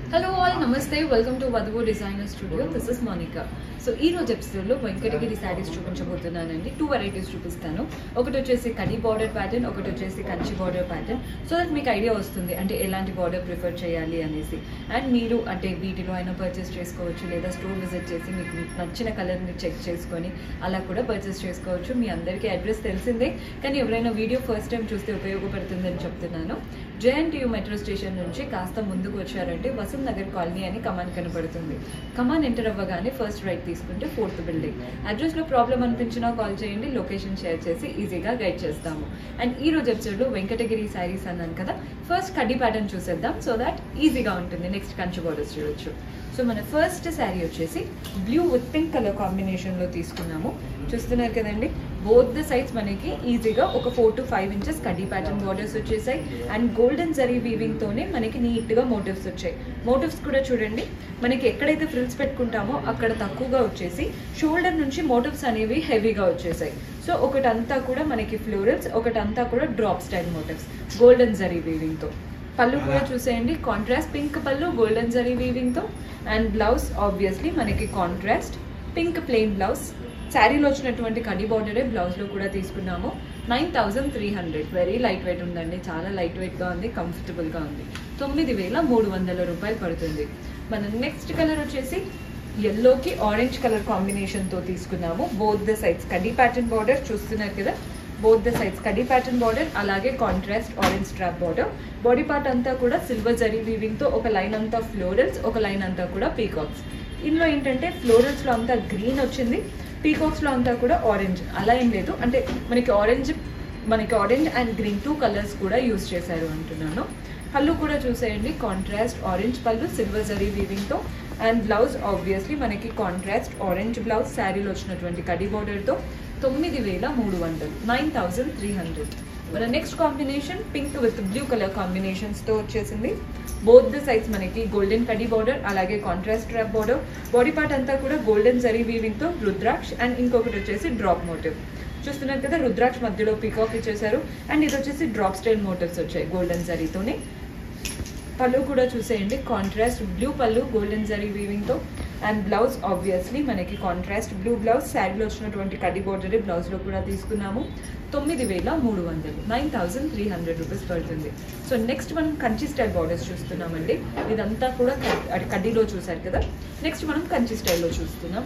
hello all నమస్తే welcome to Vadhuvu designer studio this is Monica so ఈ రోజు ఎపిసోడ్లో వెంకటగిరి శారీస్ చూపించబోతున్నానండి టూ వెరైటీస్ చూపిస్తాను ఒకటి వచ్చేసి కడి బార్డర్ ప్యాటర్న్ ఒకటి వచ్చేసి Kanchi border pattern so that మీకు ఐడియా వస్తుంది అంటే ఎలాంటి బార్డర్ ప్రిఫర్ చేయాలి అనేసి అండ్ మీరు అంటే వీటిలో అయినా పర్చేస్ చేసుకోవచ్చు లేదా స్టోర్ విజిట్ చేసి మీకు నచ్చిన కలర్ని చెక్ చేసుకొని అలా కూడా పర్చేస్ చేసుకోవచ్చు మీ అందరికీ అడ్రస్ తెలిసిందే కానీ ఎవరైనా వీడియో ఫస్ట్ టైం చూస్తే ఉపయోగపడుతుందని చెప్తున్నాను జేఎన్టీయూ మెట్రో స్టేషన్ నుంచి కాస్త ముందుకు వచ్చారంటే వసంత్ నగర్ కాలనీ అని కమాన్ కనబడుతుంది కమాన్ ఎంటర్ అవ్వగానే ఫస్ట్ రైట్ తీసుకుంటే ఫోర్త్ బిల్డింగ్ అడ్రస్లో ప్రాబ్లం అనిపించినా కాల్ చేయండి లొకేషన్ షేర్ చేసి ఈజీగా గైడ్ చేస్తాము అండ్ ఈ రోజు ఎపిసోడ్లో వెంకటగిరి శారీస్ అన్నాను కదా ఫస్ట్ కడ్డీ ప్యాటర్న్ చూసేద్దాం సో దట్ ఈజీగా ఉంటుంది నెక్స్ట్ కంచి బోర్డర్స్ చూడొచ్చు సో మన ఫస్ట్ శారీ వచ్చేసి బ్లూ విత్ పింక్ కలర్ కాంబినేషన్లో తీసుకున్నాము చూస్తున్నారు కదండి బోత్ ద సైడ్స్ మనకి ఈజీగా ఒక ఫోర్ టు ఫైవ్ ఇంచెస్ కడ్డీ ప్యాటర్న్ బార్డర్స్ వచ్చేసాయి అండ్ గోల్డెన్ జరీ వీవింగ్ తోనే మనకి నీట్గా మోటివ్స్ వచ్చాయి మోటివ్స్ కూడా చూడండి మనకి ఎక్కడైతే ఫ్రిల్స్ పెట్టుకుంటామో అక్కడ తక్కువగా వచ్చేసి షోల్డర్ నుంచి మోటివ్స్ అనేవి హెవీగా వచ్చేసాయి సో ఒకటంతా కూడా మనకి ఫ్లోరల్స్ ఒకటంతా కూడా drop style motifs golden zari వీవింగ్తో పళ్ళు కూడా చూసేయండి కాంట్రాస్ట్ పింక్ పళ్ళు గోల్డెన్ జరీ వీవింగ్తో అండ్ బ్లౌజ్ ఆబ్వియస్లీ మనకి కాంట్రాస్ట్ పింక్ ప్లెయిన్ బ్లౌజ్ శారీలో వచ్చినటువంటి కడి బార్డరే బ్లౌజ్లో కూడా తీసుకున్నాము nine thousand three hundred very light weight ఉందండి చాలా లైట్ వెయిట్గా ఉంది కంఫర్టబుల్గా ఉంది తొమ్మిది వేల మూడు వందల రూపాయలు పడుతుంది మన నెక్స్ట్ కలర్ వచ్చేసి ఎల్లోకి ఆరెంజ్ కలర్ కాంబినేషన్తో తీసుకున్నాము బోత్ ద సైడ్స్ కడ్డీ ప్యాటర్న్ బార్డర్ చూస్తున్నారు కదా బోత్ ద సైడ్స్ కడ్డీ ప్యాటర్న్ బార్డర్ అలాగే contrast orange strap border body part అంతా కూడా సిల్వర్ జరీ వీవింగ్తో ఒక లైన్ అంతా ఫ్లోరల్స్ ఒక లైన్ అంతా కూడా పీకాక్స్ ఇందులో ఏంటంటే ఫ్లోరల్స్లో అంతా గ్రీన్ వచ్చింది పీకాక్స్లో అంతా కూడా ఆరెంజ్ అలా ఏం లేదు అంటే మనకి ఆరెంజ్ మనకి orange and green two colours కూడా యూస్ చేశారు అంటున్నాను పళ్ళు కూడా చూసేయండి కాంట్రాస్ట్ ఆరెంజ్ పళ్ళు సిల్వర్ జరీ వీవింగ్తో అండ్ బ్లౌజ్ ఆబ్వియస్లీ మనకి కాంట్రాస్ట్ ఆరెంజ్ బ్లౌజ్ శారీలో వచ్చినటువంటి కడి బార్డర్తో తొమ్మిది వేల మూడు వందలు నైన్ థౌజండ్ త్రీ హండ్రెడ్ మన next combination pink with blue colour కాంబినేషన్స్తో వచ్చేసింది బోత్ ద సైడ్స్ మనకి గోల్డెన్ కడి బార్డర్ అలాగే contrast strap border body part అంతా కూడా గోల్డెన్ జరీ వీవింగ్తో రుద్రాక్ష్ అండ్ ఇంకొకటి వచ్చేసి డ్రాప్ మోటివ్ చూస్తున్నారు కదా రుద్రాక్ష్ మధ్యలో పీకాక్ ఇచ్చేసారు అండ్ ఇది వచ్చేసి డ్రాప్ స్టైల్ మోటివ్స్ వచ్చాయి గోల్డెన్ జరీతోనే పళ్ళు కూడా చూసేయండి కాంట్రాస్ట్ బ్లూ పళ్ళు గోల్డెన్ జరీ వీవింగ్తో అండ్ బ్లౌజ్ ఆబ్వియస్లీ మనకి కాంట్రాస్ట్ బ్లూ బ్లౌజ్ శారీలో వచ్చినటువంటి కడ్డీ బార్డర్ బ్లౌజ్లో కూడా తీసుకున్నాము తొమ్మిది వేల మూడు వందలు nine thousand three hundred rupees పడుతుంది సో నెక్స్ట్ మనం కంచి స్టైల్ బార్డర్స్ చూస్తున్నామండి ఇదంతా కూడా కడ్డీలో చూసారు కదా నెక్స్ట్ మనం కంచి స్టైల్లో చూస్తున్నాం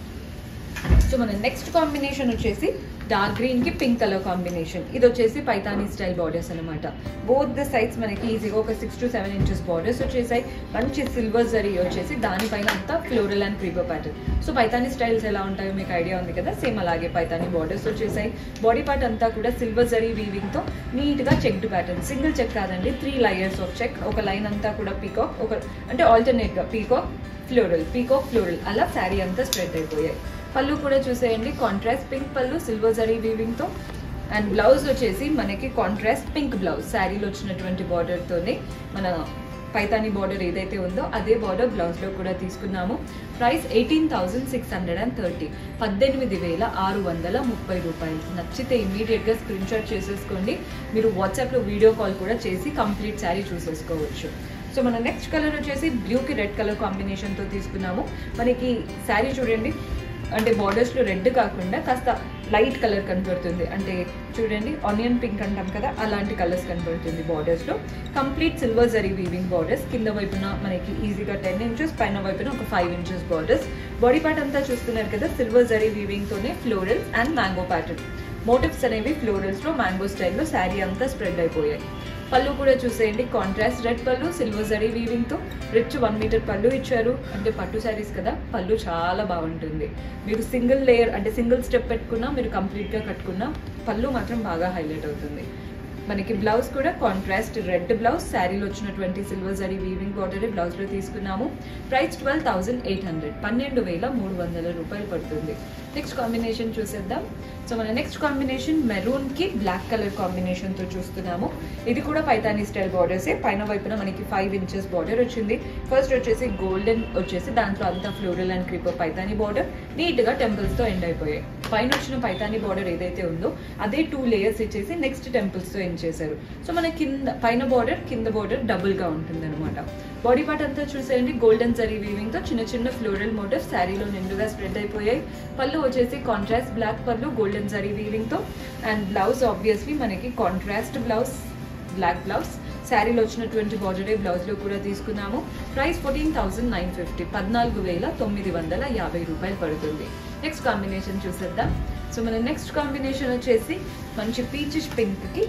సో మన నెక్స్ట్ కాంబినేషన్ వచ్చేసి డార్క్ గ్రీన్ కి పింక్ కలర్ కాంబినేషన్ ఇది వచ్చేసి పైతానీ స్టైల్ బార్డర్స్ అనమాట బోత్ ద సైడ్స్ మనకి ఈజీగా ఒక six to seven inches borders వచ్చేసాయి మంచి సిల్వర్ జరీ వచ్చేసి దానిపైన అంతా floral and creeper pattern so Paithani styles ఎలా ఉంటాయో మీకు ఐడియా ఉంది కదా సేమ్ అలాగే పైతానీ బార్డర్స్ వచ్చేసాయి బాడీ పార్ట్ అంతా కూడా సిల్వర్ జరీ వీవింగ్తో నీట్గా చెక్డ్ ప్యాటర్న్ సింగిల్ చెక్ కాదండి త్రీ లయర్స్ ఆఫ్ చెక్ ఒక లైన్ అంతా కూడా పీకాక్ ఒక అంటే ఆల్టర్నేట్గా పీకాక్ ఫ్లోరల్ పీకాక్ ఫ్లోరల్ అలా శారీ అంతా స్ప్రెడ్ అయిపోయాయి పళ్ళు కూడా చూసేయండి కాంట్రాస్ట్ పింక్ పళ్ళు సిల్వర్ జరీ వీవింగ్తో అండ్ బ్లౌజ్ వచ్చేసి మనకి కాంట్రాస్ట్ పింక్ బ్లౌజ్ శారీలో వచ్చినటువంటి బార్డర్తోనే మన పైతానీ బార్డర్ ఏదైతే ఉందో అదే బార్డర్ బ్లౌజ్లో కూడా తీసుకున్నాము price eighteen thousand six hundred and thirty పద్దెనిమిది వేల ఆరు వందల ముప్పై రూపాయలు నచ్చితే ఇమీడియట్గా స్క్రీన్ షాట్ చేసేసుకోండి మీరు వాట్సాప్లో వీడియో కాల్ కూడా చేసి కంప్లీట్ శారీ చూసేసుకోవచ్చు సో మన నెక్స్ట్ కలర్ వచ్చేసి బ్లూకి రెడ్ కలర్ కాంబినేషన్తో తీసుకున్నాము మనకి శారీ చూడండి అంటే బార్డర్స్లో రెడ్ కాకుండా కాస్త లైట్ కలర్ కనబడుతుంది అంటే చూడండి ఆనియన్ పింక్ అంటాం కదా అలాంటి కలర్స్ కనబడుతుంది బార్డర్స్లో complete silver zari weaving borders కింద వైపున మనకి ఈజీగా టెన్ ఇంచెస్ పైన వైపున ఒక five inches borders body part అంతా చూస్తున్నారు కదా సిల్వర్ జరీ వీవింగ్తోనే florals and mango pattern motifs అనేవి ఫ్లోరల్స్లో మ్యాంగో స్టైల్లో శారీ అంతా స్ప్రెడ్ అయిపోయాయి పళ్ళు కూడా చూసేయండి కాంట్రాస్ట్ రెడ్ పళ్ళు సిల్వర్ జరీ వీవింగ్తో రిచ్ వన్ మీటర్ పళ్ళు ఇచ్చారు అంటే పట్టు శారీస్ కదా పళ్ళు చాలా బాగుంటుంది మీరు సింగిల్ లేయర్ అంటే సింగిల్ స్టెప్ పెట్టుకున్నా మీరు కంప్లీట్గా కట్టుకున్నా పళ్ళు మాత్రం బాగా హైలైట్ అవుతుంది మనకి బ్లౌజ్ కూడా కాంట్రాస్ట్ రెడ్ బ్లౌజ్ శారీలో వచ్చినటువంటి సిల్వర్ జరీ వీవింగ్ బార్డర్ బ్లౌజ్లో తీసుకున్నాము price twelve thousand eight hundred పన్నెండు వేల మూడు వందల రూపాయలు పడుతుంది నెక్స్ట్ కాంబినేషన్ చూసేద్దాం సో మన నెక్స్ట్ కాంబినేషన్ మెరూన్కి బ్లాక్ కలర్ కాంబినేషన్తో చూస్తున్నాము ఇది కూడా పైతానీ స్టైల్ బార్డర్సే పైన వైపున మనకి ఫైవ్ ఇంచెస్ బార్డర్ వచ్చింది ఫస్ట్ వచ్చేసి గోల్డెన్ వచ్చేసి దాంట్లో అంతా floral and creeper Paithani border నీట్గా టెంపుల్స్తో ఎండ్ అయిపోయాయి పైన వచ్చిన పైతానీ బార్డర్ ఏదైతే ఉందో అదే టూ లేయర్స్ ఇచ్చేసి నెక్స్ట్ టెంపుల్స్తో ఎండ్ చేశారు సో మన కింద పైన బార్డర్ కింద బార్డర్ డబుల్గా ఉంటుంది అనమాట బాడీ పార్ట్ అంతా చూసేయండి గోల్డెన్ జరీ వీవింగ్ తో చిన్న చిన్న ఫ్లోరల్ మోటివ్ శారీలో నిండుగా స్ప్రెడ్ అయిపోయాయి పళ్ళు వచ్చేసి కాంట్రాస్ట్ బ్లాక్ పళ్ళు గోల్డెన్ జరీ వీవింగ్ తో అండ్ బ్లౌజ్ ఆబ్వియస్లీ మనకి కాంట్రాస్ట్ బ్లౌజ్ బ్లాక్ బ్లౌజ్ శారీలో వచ్చినటువంటి బార్డరే బ్లౌజ్లో కూడా తీసుకున్నాము price fourteen thousand nine fifty పద్నాలుగు వేల తొమ్మిది వందల యాభై రూపాయలు పడుతుంది నెక్స్ట్ కాంబినేషన్ చూసేద్దాం సో మన నెక్స్ట్ కాంబినేషన్ వచ్చేసి మంచి పీచిష్ పింక్కి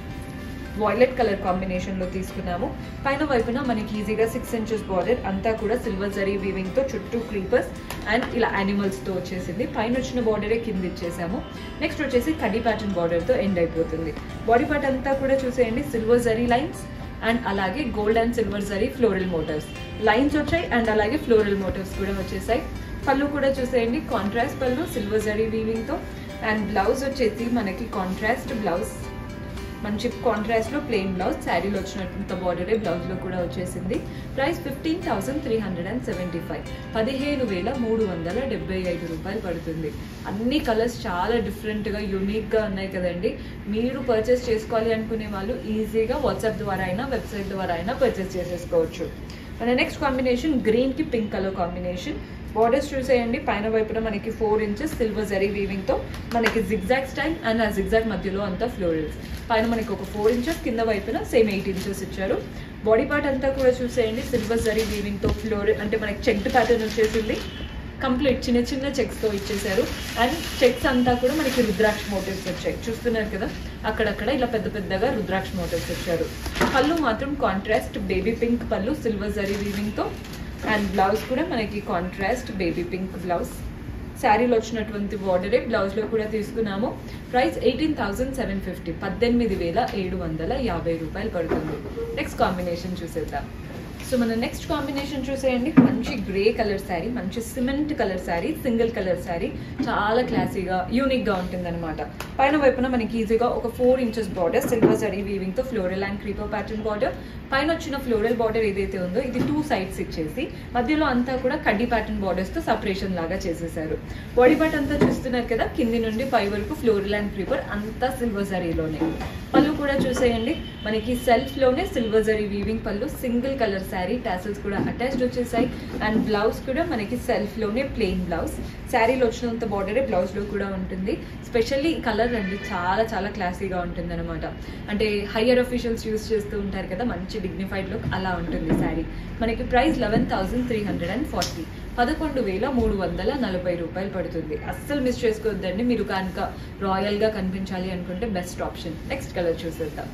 వాయిలెట్ కలర్ కాంబినేషన్లో తీసుకున్నాము పైన వైపున మనకి ఈజీగా సిక్స్ ఇంచెస్ బార్డర్ అంతా కూడా సిల్వర్ జరీ వీవింగ్తో చుట్టూ క్రీపర్స్ అండ్ ఇలా యానిమల్స్తో వచ్చేసింది పైన వచ్చిన బార్డరే కింద ఇచ్చేసాము నెక్స్ట్ వచ్చేసి కడ్డీ ప్యాటర్న్ బార్డర్తో ఎండ్ అయిపోతుంది బాడీ పార్ట్ అంతా కూడా చూసేయండి సిల్వర్ జరీ లైన్స్ అండ్ అలాగే gold and silver zari floral motifs lines వచ్చాయి అండ్ అలాగే ఫ్లోరల్ మోటివ్స్ కూడా వచ్చేసాయి పళ్ళు కూడా చూసేయండి కాంట్రాస్ట్ పళ్ళు సిల్వర్ జరీ వీవింగ్తో అండ్ బ్లౌజ్ వచ్చేసి మనకి కాంట్రాస్ట్ బ్లౌజ్ మంచి కాంట్రాస్ట్ లో ప్లెయిన్ బ్లౌజ్ శారీలో వచ్చినటువంటి బార్డరే బ్లౌజ్ లో కూడా వచ్చేసింది price fifteen thousand three hundred and seventy five పదిహేను వేల మూడు వందల డెబ్బై ఐదు రూపాయలు పడుతుంది అన్ని కలర్స్ చాలా డిఫరెంట్ గా యూనిక్ గా ఉన్నాయి కదండి మీరు పర్చేస్ చేసుకోవాలి అనుకునే వాళ్ళు ఈజీగా వాట్సాప్ ద్వారా అయినా వెబ్సైట్ ద్వారా అయినా పర్చేస్ చేసేసుకోవచ్చు మన నెక్స్ట్ కాంబినేషన్ గ్రీన్ కి పింక్ కలర్ కాంబినేషన్ బార్డర్స్ చూసేయండి పైన వైపున మనకి four inches silver zari weaving తో మనకి జిగ్జాగ్ స్టైల్ అండ్ ఆ జిగ్జాగ్ మధ్యలో అంతా ఫ్లోరల్స్ పైన మనకి ఒక ఫోర్ ఇంచెస్ కింద వైపున సేమ్ ఎయిట్ ఇంచెస్ ఇచ్చారు బాడీ పార్ట్ అంతా కూడా చూసేయండి సిల్వర్ జరీ వీవింగ్ తో ఫ్లోర్ అంటే మనకి చెక్డ్ ప్యాటర్న్ వచ్చేసింది కంప్లీట్ చిన్న చిన్న చెక్స్ తో ఇచ్చేసారు అండ్ చెక్స్ అంతా కూడా మనకి రుద్రాక్ష మోటివ్స్ వచ్చాయి చూస్తున్నారు కదా అక్కడక్కడ ఇలా పెద్ద పెద్దగా రుద్రాక్ష మోటివ్స్ వచ్చారు పళ్ళు మాత్రం కాంట్రాస్ట్ బేబీ పింక్ పళ్ళు సిల్వర్ జరీ వీవింగ్ తో అండ్ బ్లౌజ్ కూడా మనకి కాంట్రాస్ట్ బేబీ పింక్ బ్లౌజ్ శారీలో వచ్చినటువంటి బార్డరే బ్లౌజ్లో కూడా తీసుకున్నాము price eighteen thousand seven fifty పద్దెనిమిది వేల ఏడు వందల యాభై రూపాయలు పడుతుంది నెక్స్ట్ కాంబినేషన్ చూసేద్దాం సో మన నెక్స్ట్ కాంబినేషన్ చూసేయండి మంచి గ్రే కలర్ శారీ మంచి cement colour sari single colour sari చాలా క్లాసీగా యూనిక్గా ఉంటుంది అనమాట పైన వైపున మనకి ఈజీగా ఒక four inches border silver zari వీవింగ్తో floral and creeper pattern border పైన వచ్చిన ఫ్లోరల్ బార్డర్ ఏదైతే ఉందో ఇది టూ సైడ్స్ ఇచ్చేసి మధ్యలో అంతా కూడా కడ్డీ ప్యాటర్న్ బార్డర్స్తో సపరేషన్ లాగా చేసేసారు బాడీ పార్ట్ అంతా చూస్తున్నారు కదా కింది నుండి పై వరకు ఫ్లోరల్ అండ్ క్రీపర్ అంతా సిల్వర్ జరీలోనే పళ్ళు కూడా చూసేయండి మనకి సెల్ఫ్ లోనే సిల్వర్ జరీ వీవింగ్ పళ్ళు సింగిల్ కలర్ శారీ టాసల్స్ కూడా అటాచ్డ్ వచ్చేసాయి అండ్ బ్లౌజ్ కూడా మనకి సెల్ఫ్ లోనే ప్లెయిన్ బ్లౌజ్ శారీలో వచ్చినంత బార్డరే బ్లౌజ్ లో కూడా ఉంటుంది స్పెషల్లీ కలర్ అండి చాలా చాలా క్లాసీగా ఉంటుంది అనమాట అంటే హయ్యర్ అఫీషియల్స్ యూస్ చేస్తూ ఉంటారు కదా మంచి డిగ్నిఫైడ్ లుక్ అలా ఉంటుంది శారీ మనకి price eleven thousand three hundred and forty పదకొండు వేల మూడు వందల నలభై రూపాయలు పడుతుంది అస్సలు మిస్ చేసుకోవద్దండి మీరు కనుక రాయల్గా కనిపించాలి అనుకుంటే బెస్ట్ ఆప్షన్ నెక్స్ట్ కలర్ చూసేద్దాం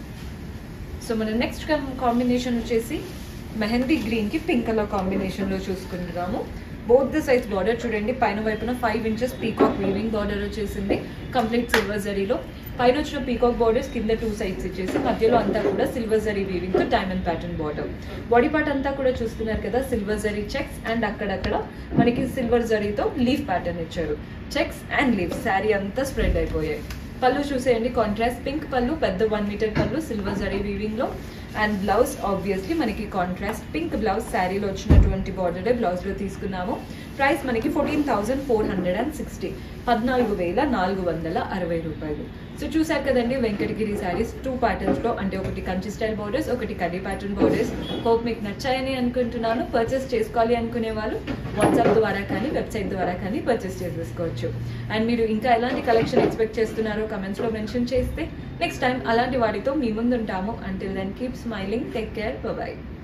సో మన నెక్స్ట్ కాంబినేషన్ వచ్చేసి మెహందీ గ్రీన్కి పింక్ కలర్ కాంబినేషన్లో చూసుకుంటున్నాము బోత్ ద సైజ్ బార్డర్ చూడండి పైన వైపున five inches peacock weaving border వచ్చేసింది కంప్లీట్ సిల్వర్ జరీలో పైన వచ్చిన పీకాక్ బార్డర్స్ కింద టూ సైడ్స్ ఇచ్చేసి మధ్యలో అంతా కూడా సిల్వర్ జరీ వీవింగ్ తో diamond pattern border body part అంతా కూడా చూస్తున్నారు కదా సిల్వర్ జరీ చెక్స్ అండ్ అక్కడక్కడ మనకి సిల్వర్ జరీతో లీఫ్ ప్యాటర్న్ ఇచ్చారు చెక్స్ అండ్ లీఫ్ శారీ అంతా స్ప్రెడ్ అయిపోయాయి పళ్ళు చూసేయండి కాంట్రాస్ట్ పింక్ పళ్ళు పెద్ద వన్ మీటర్ పళ్ళు సిల్వర్ జరీ వీవింగ్ లో అండ్ బ్లౌజ్ ఆబ్వియస్లీ మనకి కాంట్రాస్ట్ పింక్ బ్లౌజ్ శారీలో వచ్చినటువంటి బార్డరే బ్లౌజ్ లో తీసుకున్నాము ప్రైస్ మనకి fourteen thousand four hundred and sixty పద్నాలుగు వేల నాలుగు వందల అరవై రూపాయలు సో చూసారు కదండి వెంకటగిరి శారీస్ టూ ప్యాటర్న్స్ లో అంటే ఒకటి కంచి స్టైల్ బోర్డర్స్ ఒకటి కడ్డీ ప్యాటర్న్ బోర్డర్స్ హోప్ మీకు నచ్చాయని అనుకుంటున్నాను పర్చేస్ చేసుకోవాలి అనుకునే వాళ్ళు వాట్సాప్ ద్వారా కానీ వెబ్సైట్ ద్వారా కానీ పర్చేస్ చేసేసుకోవచ్చు అండ్ మీరు ఇంకా ఎలాంటి కలెక్షన్ ఎక్స్పెక్ట్ చేస్తున్నారో కమెంట్స్ లో మెన్షన్ చేస్తే నెక్స్ట్ టైం అలాంటి వాటితో మీ ముందు ఉంటాము until then keep smiling take care bye